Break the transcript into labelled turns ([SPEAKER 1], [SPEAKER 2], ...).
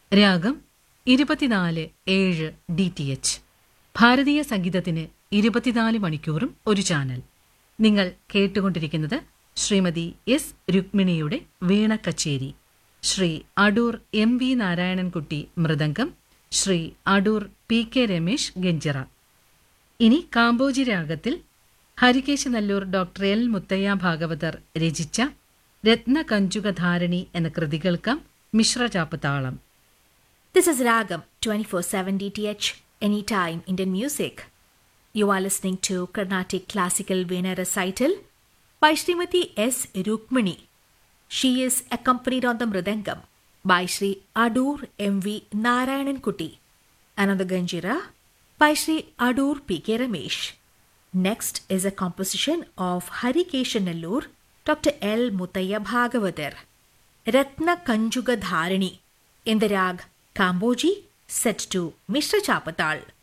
[SPEAKER 1] രാഗം ഇരുപത്തിനാല് ഏഴ് ഡി ടി എച്ച് ഭാരതീയ സംഗീതത്തിന് ഇരുപത്തിനാല് മണിക്കൂറും ഒരു ചാനൽ നിങ്ങൾ കേട്ടുകൊണ്ടിരിക്കുന്നത് ശ്രീമതി എസ് രുക്മിണിയുടെ വീണ കച്ചേരി ശ്രീ അടൂർ എം വി നാരായണൻകുട്ടി മൃദംഗം ശ്രീ അടൂർ പി കെ രമേശ് ഗഞ്ചിറ ഇനി കാമ്പോജി രാഗത്തിൽ Harikesanallur doctor L Muthiah Bhagavathar രചിച്ച രത്നകഞ്ചുകധാരണി എന്ന കൃതി കേൾക്കാം മിശ്രചാപ്പ് താളം
[SPEAKER 2] This is Ragam 24/7 DTH Anytime Indian Music. You are listening to Carnatic Classical Veena recital by Srimati S. Rukmini. She is accompanied on the Mridangam by Sri Adur M.V. Narayanan Kuti and on the Ganjira by Sri Adur P.K. Ramesh. Next is a composition of Harikeshanallur Dr. L. Mutaya Bhagavathar. Ratna Kanjuga Dharani in the rag Kamboji set to Mishra Chapatal.